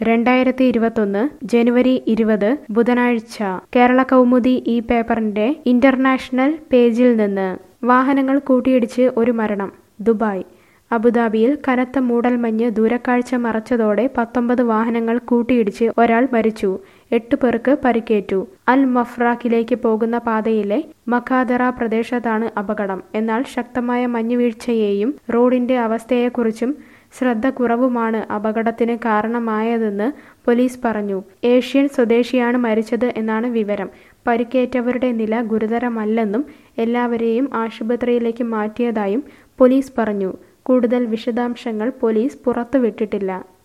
രണ്ടായിരത്തി ഇരുപത്തൊന്ന് ജനുവരി ഇരുപത് ബുധനാഴ്ച കേരള കൗമുദി ഈ പേപ്പറിന്റെ ഇന്റർനാഷണൽ പേജിൽ നിന്ന് വാഹനങ്ങൾ കൂട്ടിയിടിച്ച് ഒരു മരണം ദുബായ് അബുദാബിയിൽ കനത്ത മൂടൽമഞ്ഞ് ദൂരക്കാഴ്ച മറച്ചതോടെ പത്തൊമ്പത് വാഹനങ്ങൾ കൂട്ടിയിടിച്ച് ഒരാൾ മരിച്ചു എട്ട് പേർക്ക് പരിക്കേറ്റു അൽ മഫ്രാഖിലേക്ക് പോകുന്ന പാതയിലെ മഖാദറ പ്രദേശത്താണ് അപകടം എന്നാൽ ശക്തമായ മഞ്ഞുവീഴ്ചയെയും റോഡിന്റെ അവസ്ഥയെക്കുറിച്ചും ശ്രദ്ധ കുറവുമാണ് അപകടത്തിന് കാരണമായതെന്ന് പോലീസ് പറഞ്ഞു ഏഷ്യൻ സ്വദേശിയാണ് മരിച്ചത് എന്നാണ് വിവരം പരിക്കേറ്റവരുടെ നില ഗുരുതരമല്ലെന്നും എല്ലാവരെയും ആശുപത്രിയിലേക്ക് മാറ്റിയതായും പോലീസ് പറഞ്ഞു കൂടുതൽ വിശദാംശങ്ങൾ പോലീസ് പുറത്തുവിട്ടിട്ടില്ല